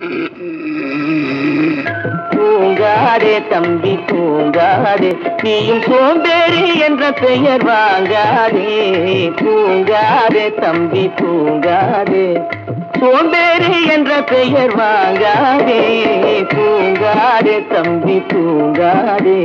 தூங்காதே தம்பி தூங்காதே நீயும் சோம்பேறி என்ற பெயர் வாங்காதே தூங்காதே தம்பி தூங்காதே சோம்பேறி என்ற பெயர் வாங்காதே தூங்காதே தம்பி தூங்காதே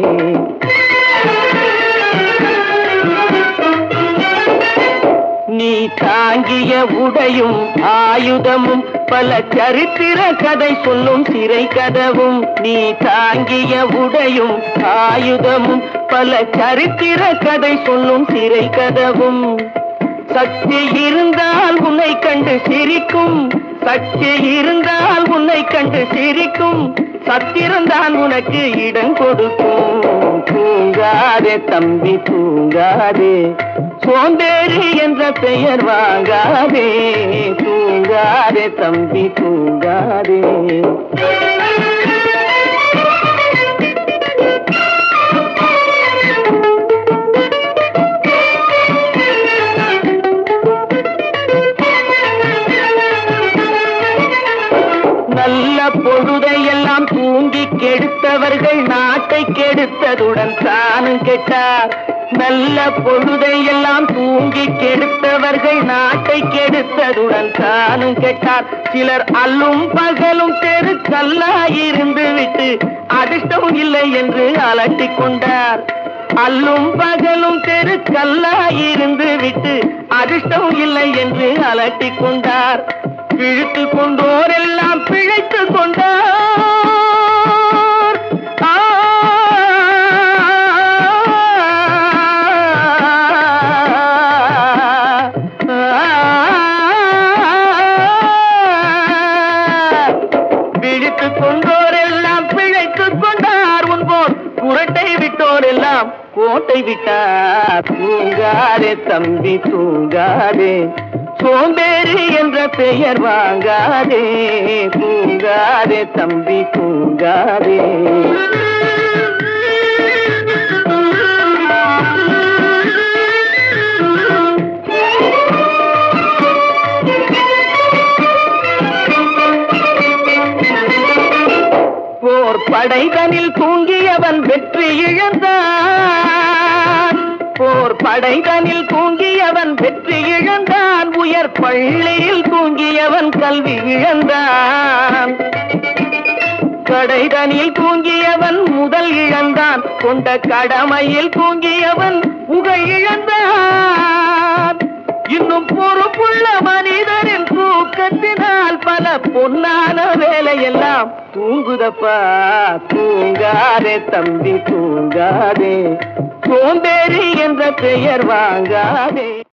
நீ தாங்கிய உடையும் ஆயுதமும் பல சரித்திர கதை சொல்லும் சிறை கதவும் நீ தாங்கிய உடையும் ஆயுதமும் பல சரித்திர கதை சொல்லும் சிறை கதவும் சக்தி இருந்தால் உன்னை கண்டு சிரிக்கும் சக்தி இருந்தால் உன்னை கண்டு சிரிக்கும் சத்திரம்தான் உனக்கு இடம் கொடுக்கும் தூங்காதே தம்பி தூங்காதே சோம்பேறி என்ற பெயர் வாங்காதே தூங்காதே தம்பி தூங்காதே நல்ல பொழுதையெல்லாம் தூங்கி கெடுத்தவர்கள் நாட்டை கெடுத்ததுடன் தானும் கெட்டார் நல்ல பொழுதையெல்லாம் தூங்கி கெடுத்தவர்கள் நாட்டை கெடுத்ததுடன் தானும் கெட்டார் சிலர் அல்லும் பகலும் தெரு கல்லாயிருந்து விட்டு அதிர்ஷ்டம் இல்லை என்று அலட்டிக் கொண்டார் அல்லும் பகலும் தெரு கல்லாயிருந்து விட்டு அதிர்ஷ்டம் இல்லை என்று அலட்டிக் கொண்டார் பிழைத்து கொண்டோரெல்லாம் பிழைத்து கொண்டார் ஆ, பிழைத்து கொண்டோரெல்லாம் பிழைத்து கொண்டார் உன்போர் புரட்டை விட்டோரெல்லாம் கோட்டை விட்டார் தூங்காதே தம்பி தூங்காதே சோம்பேறி என்ற பெயர் வாங்காதே தூங்காதே தம்பி தூங்காதே போர் படைதனில் தூங்கியவன் வெற்றி இழந்தான் போர் படைதனில் தூங்கியவன் வெற்றி இழந்தான் உயர் பள்ளியில் தூங்கியவன் கல்வி இழந்தான் கடைதனில் தூங்கியவன் முதல் இழந்தான் கொண்ட கடமையில் தூங்கியவன் புகழ் இழந்தான் இன்னும் பொறுப்புள்ள மனிதரின் தூக்கத்தினால் பல பொன்னான வேலையெல்லாம் தூங்குதப்பா தூங்காதே தம்பி தூங்காதே சோம்பேறி என்ற பெயர் வாங்காதே